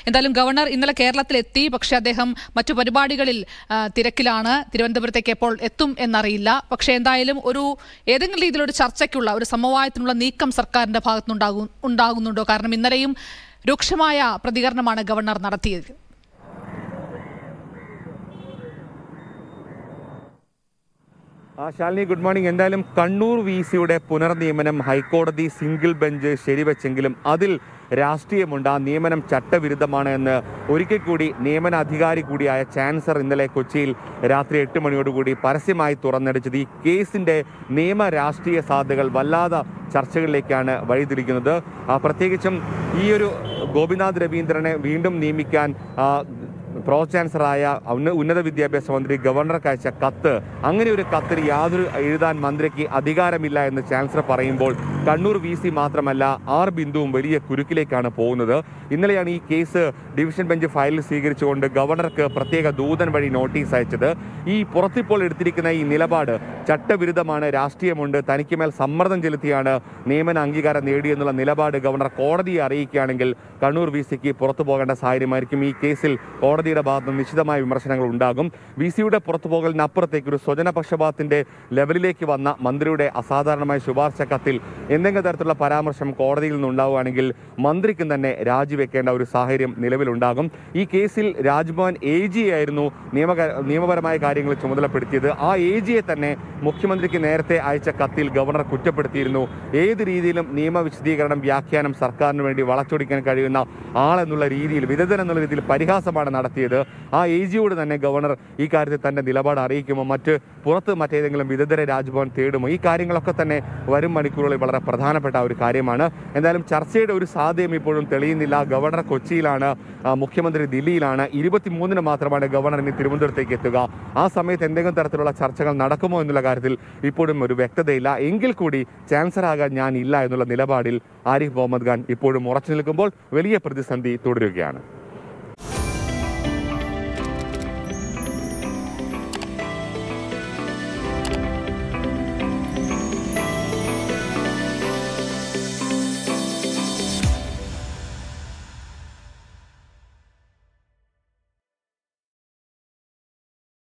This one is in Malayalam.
എന്തായാലും ഗവർണർ ഇന്നലെ കേരളത്തിലെത്തി പക്ഷേ അദ്ദേഹം മറ്റു പരിപാടികളിൽ ആ, തിരക്കിലാണ് തിരുവനന്തപുരത്തേക്ക് എപ്പോൾ എത്തും എന്നറിയില്ല പക്ഷേ എന്തായാലും ഒരു ഏതെങ്കിലും രീതിയിലൊരു ചർച്ചയ്ക്കുള്ള ഒരു സമവായത്തിനുള്ള നീക്കം സർക്കാരിന്റെ ഭാഗത്തുനിന്നുണ്ടാകും ഉണ്ടാകുന്നുണ്ടോ കാരണം ഇന്നലെയും രൂക്ഷമായ പ്രതികരണമാണ് ഗവർണർ നടത്തിയത് ആ ശാലിനി ഗുഡ് മോർണിംഗ് എന്തായാലും കണ്ണൂർ വി സിയുടെ പുനർനിയമനം ഹൈക്കോടതി സിംഗിൾ ബെഞ്ച് ശരിവെച്ചെങ്കിലും അതിൽ രാഷ്ട്രീയമുണ്ട് ആ നിയമനം ചട്ടവിരുദ്ധമാണ് എന്ന് ഒരിക്കൽ കൂടി നിയമന അധികാരി കൂടിയായ ചാൻസലർ ഇന്നലെ കൊച്ചിയിൽ രാത്രി എട്ട് മണിയോടുകൂടി പരസ്യമായി തുറന്നടിച്ചത് ഈ കേസിന്റെ നിയമ രാഷ്ട്രീയ സാധ്യതകൾ വല്ലാതെ ചർച്ചകളിലേക്കാണ് വഴിതിരിക്കുന്നത് ആ, പ്രത്യേകിച്ചും ഈ ഒരു ഗോപിനാഥ് രവീന്ദ്രനെ വീണ്ടും നിയമിക്കാൻ ആ, പ്രോ ചാൻസലറായ ഉന്ന- ഉന്നത വിദ്യാഭ്യാസ മന്ത്രി ഗവർണർക്ക് അയച്ച കത്ത് അങ്ങനെ ഒരു കത്തിൽ യാതൊരു എഴുതാൻ മന്ത്രിക്ക് അധികാരമില്ല എന്ന് ചാൻസലർ പറയുമ്പോൾ കണ്ണൂർ വി സി മാത്രമല്ല ആർ ബിന്ദുവും വലിയ കുരുക്കിലേക്കാണ് പോകുന്നത് ഇന്നലെയാണ് ഈ കേസ് ഡിവിഷൻ ബെഞ്ച് ഫയലിൽ സ്വീകരിച്ചുകൊണ്ട് ഗവർണർക്ക് പ്രത്യേക ദൂതൻ വഴി നോട്ടീസ് അയച്ചത് ഈ പുറത്തിപ്പോൾ എടുത്തിരിക്കുന്ന ഈ നിലപാട് ചട്ടവിരുദ്ധമാണ് രാഷ്ട്രീയമുണ്ട് തനിക്ക് മേൽ സമ്മർദ്ദം ചെലുത്തിയാണ് നിയമന അംഗീകാരം നേടിയെന്നുള്ള നിലപാട് ഗവർണർ കോടതിയെ അറിയിക്കുകയാണെങ്കിൽ കണ്ണൂർ വി സിക്ക് പുറത്തു പോകേണ്ട സാഹചര്യമായിരിക്കും ഈ കേസിൽ കോടതിയുടെ ഭാഗത്ത് നിന്ന് നിശ്ചിതമായ വിമർശനങ്ങൾ ഉണ്ടാകും വി സിയുടെ പുറത്തു പോകലിനപ്പുറത്തേക്ക് ഒരു സ്വജന പക്ഷപാതത്തിന്റെ ലെവലിലേക്ക് വന്ന മന്ത്രിയുടെ അസാധാരണമായ ശുപാർശ കത്തിൽ എന്തെങ്കിലും തരത്തിലുള്ള പരാമർശം കോടതിയിൽ നിന്നുണ്ടാവുകയാണെങ്കിൽ മന്ത്രിക്കും തന്നെ രാജിവെക്കേണ്ട ഒരു സാഹചര്യം നിലവിലുണ്ടാകും ഈ കേസിൽ രാജ്ഭവൻ എ ജി ആയിരുന്നു നിയമ നിയമപരമായ കാര്യങ്ങൾ ചുമതലപ്പെടുത്തിയത് ആ എ ജിയെ തന്നെ മുഖ്യമന്ത്രിക്ക് നേരത്തെ അയച്ച കത്തിൽ ഗവർണർ കുറ്റപ്പെടുത്തിയിരുന്നു ഏത് രീതിയിലും നിയമ വിശദീകരണം വ്യാഖ്യാനം സർക്കാരിന് വേണ്ടി വളച്ചൊടിക്കാൻ കഴിയുന്ന ആളെന്നുള്ള രീതിയിൽ വിദഗ്ധൻ എന്നുള്ള രീതിയിൽ പരിഹാസമാണ് നടത്തിയത് ആ എ ജിയോട് തന്നെ ഗവർണർ ഈ കാര്യത്തിൽ തന്റെ നിലപാട് അറിയിക്കുമോ മറ്റ് പുറത്ത് മറ്റേതെങ്കിലും വിദഗ്ധരെ രാജ്ഭവൻ തേടുമോ ഈ കാര്യങ്ങളൊക്കെ തന്നെ വരും മണിക്കൂറുകളിൽ വളരെ പ്രധാനപ്പെട്ട ഒരു കാര്യമാണ് എന്തായാലും ചർച്ചയുടെ ഒരു സാധ്യതയും ഇപ്പോഴും തെളിയുന്നില്ല ഗവർണർ കൊച്ചിയിലാണ് ആ, മുഖ്യമന്ത്രി ദില്ലിയിലാണ് ഇരുപത്തിമൂന്നിന് മാത്രമാണ് ഗവർണർ ഇനി തിരുവനന്തപുരത്തേക്ക് എത്തുക ആ സമയത്ത് എന്തെങ്കിലും തരത്തിലുള്ള ചർച്ചകൾ നടക്കുമോ എന്നുള്ള കാര്യത്തിൽ ഇപ്പോഴും ഒരു വ്യക്തതയില്ല എങ്കിൽ കൂടി ചാൻസലർ ആകാൻ ഞാൻ ഇല്ല എന്നുള്ള നിലപാടിൽ ആരിഫ് മുഹമ്മദ് ഖാൻ ഇപ്പോഴും ഉറച്ചു നിൽക്കുമ്പോൾ വലിയ പ്രതിസന്ധി തുടരുകയാണ്